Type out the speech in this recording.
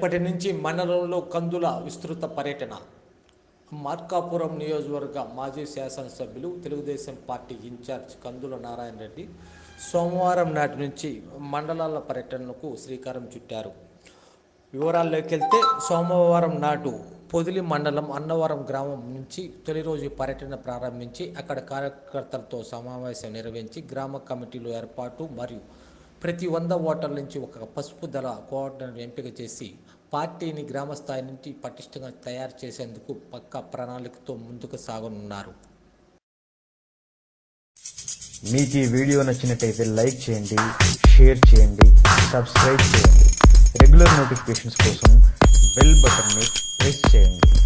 రేపటి నుంచి మండలంలో కందుల విస్తృత పర్యటన మార్కాపురం నియోజకవర్గ మాజీ శాసనసభ్యులు తెలుగుదేశం పార్టీ ఇన్ఛార్జ్ కందుల నారాయణ రెడ్డి సోమవారం నాటి నుంచి మండలాల పర్యటనకు శ్రీకారం చుట్టారు వివరాల్లోకి వెళ్తే సోమవారం నాటు పొదిలి మండలం అన్నవరం గ్రామం నుంచి తొలి రోజు పర్యటన ప్రారంభించి అక్కడ కార్యకర్తలతో సమావేశం నిర్వహించి గ్రామ కమిటీలు ఏర్పాటు మరియు ప్రతి వంద ఓటర్ల నుంచి ఒక పసుపు దళ కోఆర్డినేటర్ ఎంపిక చేసి పార్టీని గ్రామ స్థాయి నుంచి పటిష్టంగా తయారు చేసేందుకు పక్క ప్రణాళికతో ముందుకు సాగనున్నారు మీకు ఈ వీడియో నచ్చినట్టయితే లైక్ చేయండి షేర్ చేయండి సబ్స్క్రైబ్ చేయండి రెగ్యులర్ నోటిఫికేషన్స్ కోసం బెల్ బటన్ని ప్రెస్ చేయండి